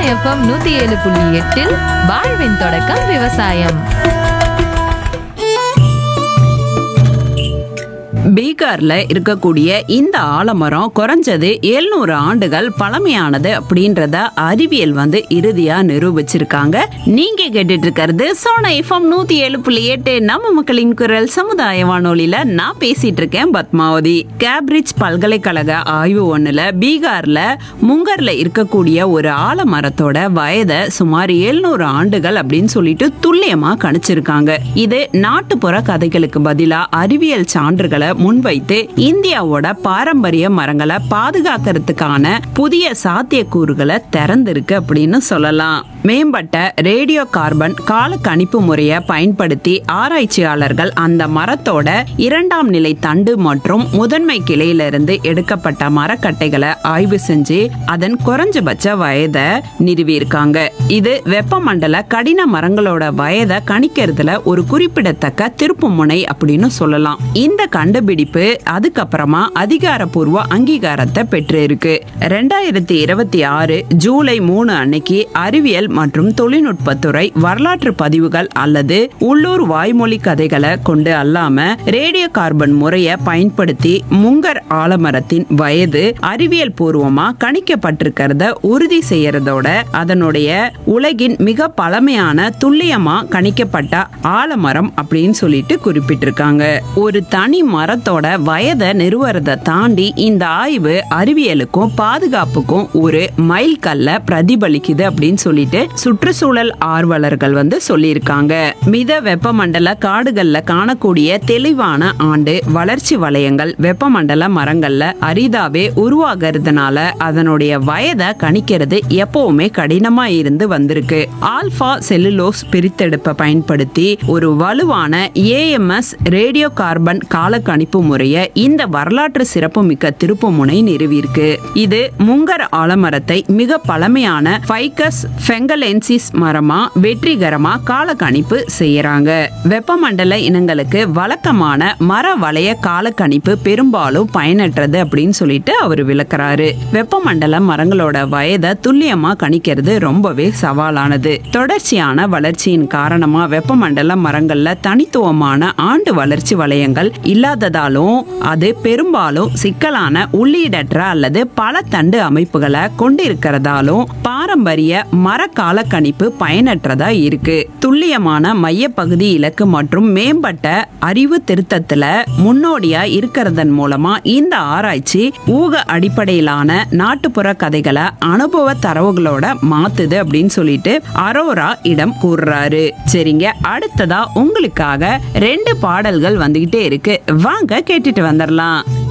FM நூத்தி ஏழு புள்ளி எட்டில் வாழ்வின் தொடக்கம் விவசாயம் பீகார்ல இருக்கக்கூடிய இந்த ஆலமரம் குறைஞ்சது 700 ஆண்டுகள் பழமையானது அப்படின்றத அறிவியல் வந்து இறுதியா நிரூபிச்சிருக்காங்க நீங்க கேட்டுட்டு இருக்கிறது சோனா எஃப்எம் நூத்தி ஏழு புள்ளி எட்டு நம்ம மக்களின் குரல் சமுதாய வானொலியில நான் பேசிட்டு இருக்கேன் பத்மாவதி கேம்பிரிட்ஜ் பல்கலைக்கழக ஆய்வு ஒண்ணுல பீகார்ல முங்கர்ல இருக்கக்கூடிய ஒரு ஆலமரத்தோட வயதை சுமார் 700 ஆண்டுகள் அப்படின்னு சொல்லிட்டு துல்லியமா கணிச்சிருக்காங்க இது நாட்டுப்புற கதைகளுக்கு பதிலா அறிவியல் சான்றுகளை முன்வைத்து இந்தியாவோட பாரம்பரிய மரங்களை பாதுகாக்கிறதுக்கான புதிய சாத்தியக்கூறுகளை திறந்திருக்கு அப்படின்னு சொல்லலாம் மேம்பட்ட ரேடியோ கார்பன் கால கணிப்பு முறையை பயன்படுத்தி ஆராய்ச்சியாளர்கள் அந்த மரத்தோட இரண்டாம் நிலை தண்டு மற்றும் முதன்மை கிளையிலிருந்து எடுக்கப்பட்ட மரக்கட்டைகளை ஆய்வு செஞ்சு அதன் குறைஞ்சபட்ச வயதை நிறுவியிருக்காங்க இது வெப்பமண்டல கடின மரங்களோட வயதை கணிக்கிறதுல ஒரு குறிப்பிடத்தக்க திருப்பு முனை அப்படின்னு சொல்லலாம் இந்த கண்டுபிடிப்பு அதுக்கப்புறமா அதிகாரப்பூர்வ அங்கீகாரத்தை பெற்றிருக்கு ரெண்டாயிரத்தி இருபத்தி ஆறு ஜூலை மூணு அன்னைக்கு அறிவியல் மற்றும் தொழில்நுட்பத்துறை வரலாற்று பதிவுகள் அல்லது உள்ளூர் வாய்மொழி கதைகளை கொண்டு அல்லாம ரேடியோ கார்பன் முறையை பயன்படுத்தி முங்கர் ஆலமரத்தின் வயது அறிவியல் பூர்வமா கணிக்கப்பட்டிருக்கிறத உறுதி செய்யறதோட அதனுடைய உலகின் மிக பழமையான துல்லியமா கணிக்கப்பட்ட ஆலமரம் அப்படின்னு சொல்லிட்டு குறிப்பிட்டிருக்காங்க ஒரு தனி மரத்தோட வயதை நிறுவறதை தாண்டி இந்த ஆய்வு அறிவியலுக்கும் பாதுகாப்புக்கும் ஒரு மைல் கல்ல பிரதிபலிக்குது அப்படின்னு சொல்லிட்டு சுற்றுச்சூழல் ஆர்வலர்கள் வந்து சொல்லியிருக்காங்க மித வெப்பமண்டல காடுகள்ல காணக்கூடிய தெளிவான ஆண்டு வளர்ச்சி வளையங்கள் வெப்பமண்டல மரங்கள்ல அரிதாவே உருவாகிறதுனால அதனுடைய வயதை கணிக்கிறது எப்பவுமே கடினமா இருந்து வந்திருக்கு ஆல்பா செல்லுலோஸ் பிரித்தெடுப்பை பயன்படுத்தி ஒரு வலுவான ஏஎம்எஸ் ரேடியோ கார்பன் கால கணிப்பு முறையை இந்த வரலாற்று சிறப்புமிக்க திருப்புமுனை நிறுவியிருக்கு இது முங்கர் ஆலமரத்தை மிக பழமையான ஃபைகஸ் ஃபெங்கலென்சிஸ் மரமா வெற்றிகரமா கால கணிப்பு செய்யறாங்க வெப்பமண்டல இனங்களுக்கு வழக்கமான மர வளைய கால கணிப்பு பெரும்பாலும் பயனற்றது அப்படின்னு சொல்லிட்டு அவர் விளக்குறாரு வெப்பமண்டல மரங்களோட வயதை துல்லியமா கணிக்கிறது ரொம்பவே சவாலானது தொடர்ச்சியான வளர்ச்சியின் காரணமா வெப்பமண்டல மரங்கள்ல தனித்துவமான ஆண்டு வளர்ச்சி வளையங்கள் இல்லாததாலும் அது பெரும்பாலும் சிக்கலான உள்ளீடற்ற அல்லது பல தண்டு அமைப்புகளை கொண்டிருக்கிறதாலும் பாரம்பரிய மர கால கணிப்பு பயனற்றதா இருக்கு துல்லியமான மையப்பகுதி இலக்கு மற்றும் மேம்பட்ட அறிவு திருத்தத்துல முன்னோடியா இருக்கிறதன் மூலமா இந்த ஆராய்ச்சி ஊக அடிப்படையிலான நாட்டுப்புற கதைகளை அனுபவ தரவுகளோட மாத்துது அப்படின்னு சொல்லிட்டு அரோரா இடம் கூறுறாரு சரிங்க அடுத்ததா உங்களுக்காக ரெண்டு பாடல்கள் வந்துகிட்டே இருக்கு வாங்க கேட்டுட்டு வந்துடலாம்